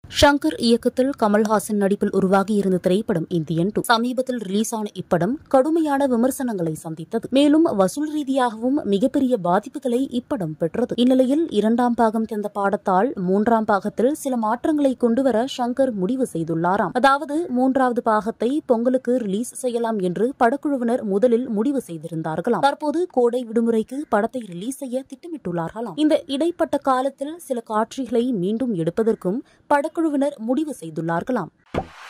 ஷங்கர் இயக்கத்தில் கமல்ஹாசன் நடிப்பில் உருவாகியிருந்த திரைப்படம் இந்தியன் டூ சமீபத்தில் ரிலீஸ் ஆன இப்படம் கடுமையான விமர்சனங்களை சந்தித்தது மேலும் வசூல் ரீதியாகவும் மிகப்பெரிய பாதிப்புகளை இப்படம் பெற்றது இந்நிலையில் இரண்டாம் பாகம் தந்த பாடத்தால் மூன்றாம் பாகத்தில் சில மாற்றங்களை கொண்டுவர ஷங்கர் முடிவு செய்துள்ளாராம் அதாவது மூன்றாவது பாகத்தை பொங்கலுக்கு ரிலீஸ் செய்யலாம் என்று படக்குழுவினர் முதலில் முடிவு செய்திருந்தார்களாம் தற்போது கோடை விடுமுறைக்கு படத்தை ரிலீஸ் செய்ய திட்டமிட்டுள்ளார்களாம் இந்த இடைப்பட்ட காலத்தில் சில காட்சிகளை மீண்டும் எடுப்பதற்கும் படக்குழுவினர் முடிவு செய்துள்ளார்களாம்